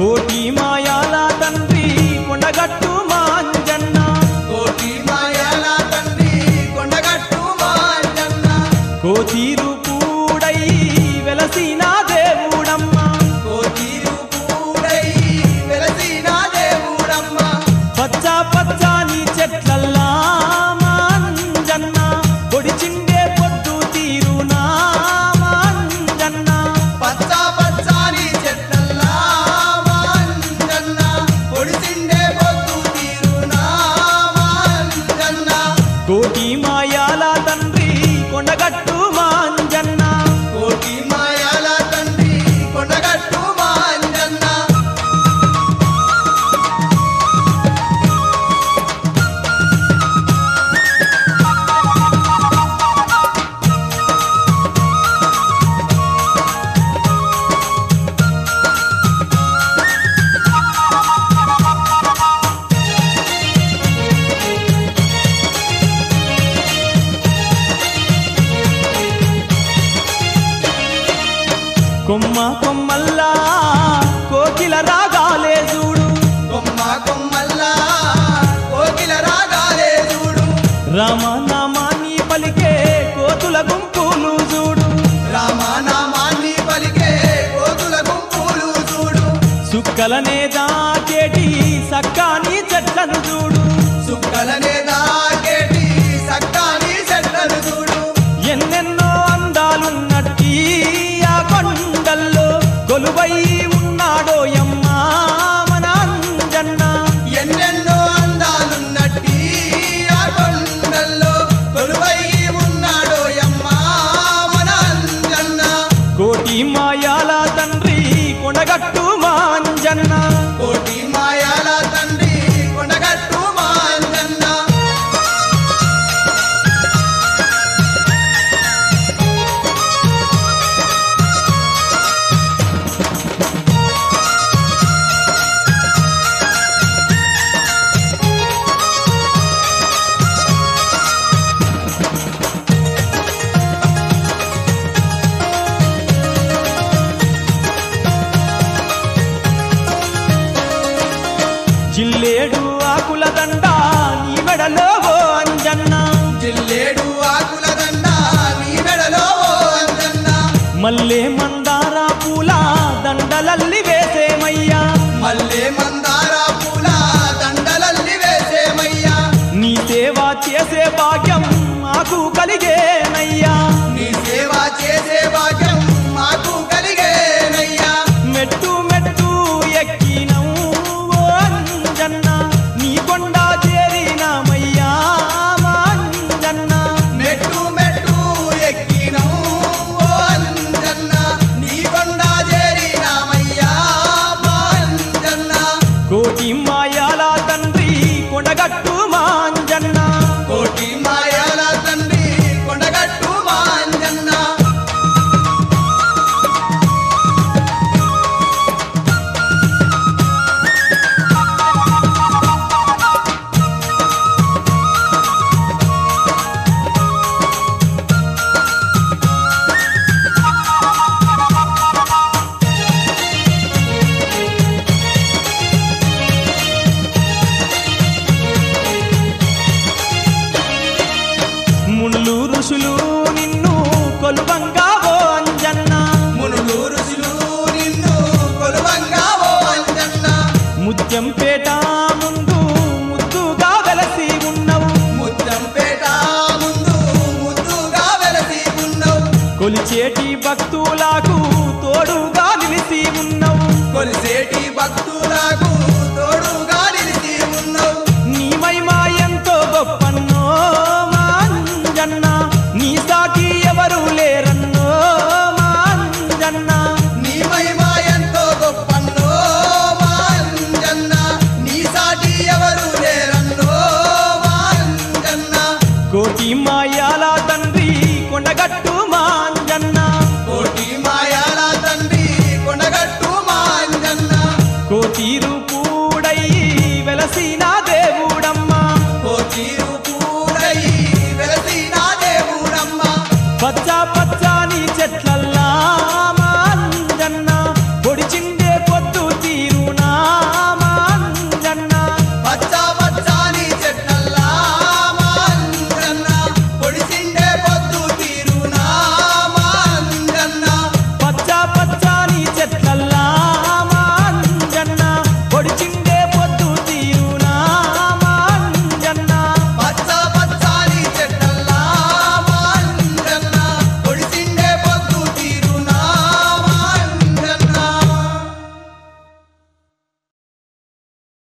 కోటి మాయాల తండ్రి కొండగట్టు మాంజన్న కోటి మాయల తండ్రి కొండగట్టు మాంజన్న కోతీరు కూడై వెలసిన దేవుడమ్మ కోటిరు కూడై వెలసిన దేవుడమ్మ పచ్చ పచ్చని చెట్లల్లా మాంజన్న పొడిచిండే పొద్దు తీరునా మాంజన్న పచ్చ పచ్చని చెట్లల్లా మాంజన్న పొడిసిండే పొద్దు తీరునా మాంజన్న కోటి మాయాల తండ్రి కొండగట్టు మాంజన్న కోటి మాయల తండ్రి కొండగట్టు మాంజన్న కొమ్మ కొమ్మల్లా కోకిల రాగాలే చూడు కొమ్మ కొమ్మల్లా కోకిల రాగాలే చూడు రామనామాన్ని పలికే కోతుల గుంపులు చూడు రామనామాన్ని పలికే కోతుల గుంపులు చూడు సుక్కలనే దాచేటి సక్కాని చెట్లను చూడు సుక్కలనే దాకేటి సక్కాని చెట్లను చూడు ఎన్నెన్నో అందాలున్నట్టి ఆ కొండల్లో కొలువై ఉన్నాడో యమ్మా మన అంజన్న ఎన్నెన్నో అందాలున్నట్టి ఆ కొండల్లో కొలువై ఉన్నాడో యమ్మా మన అంజన్న కోటి మాయాల తండ్రి కొనగట్టు మాంజన్న కోటి మాయాల తండ్రి కొండగట్టు మాంజన్న జిల్లేడు ఆకుల దండ నీ మెడలో ఓ అంజన్న జిల్లేడు ఆకుల దండ నీ మెడలో ఓ అంజన్న మల్లె మందార పూల దండలల్లి వేసేమయ్యా మల్లె మందార పూల దండలల్లి వేసేమయ్యా నీ సేవ చేసే భాగ్యం మాకు కలిగేనయ్యా నీ సేవ చేసే భాగ్యం మాకు కలిగేనయ్యా మెట్టు మెట్టు ఎక్కినం ఓ అంజన్న నీ కొండ చేరినామయ్యా మా అంజన్న మెట్టు మెట్టు ఎక్కినం ఓ అంజన్న నీ కొండ చేరినామయ్యా మా అంజన్న కోటి మాయాల తండ్రి కొండగట్టు మాంజన్న కోటి మాయాల తండ్రి కొండగట్టు మా అంజన్న మునులు ఋషులు నిన్ను కొలువంగా ఓ అంజన్న మునులు ఋషులు నిన్ను కొలువంగా ఓ అంజన్న ముత్యం పేట ముందు ముద్దుగా వెలసి ఉన్నవు ముత్తంపేట ముందు ముద్దుగా వెలసి ఉన్నవు కొలిచేటి భక్తులకు తోడుగా నిలిసి ఉన్నవు కొలిసేటి భక్తులకు తోడుగా నిలిచి ఉన్నవు నీ మహిమా ఎంతో గొప్పన్నో మా అంజన్న నీ సాటి ఎవరు లేరన్నో మా అంజన్న నీ మహిమ ఎంతో గొప్పన్నో మా అంజన్న నీ సాటి ఎవరు లేరన్నో మా అంజన్న కోటి మాయాల తండ్రి కొండగట్టు మా అంజన్న కోటి మాయాల తండ్రి కొండగట్టు మా అంజన్న కోతీరు పూడై వెలసిన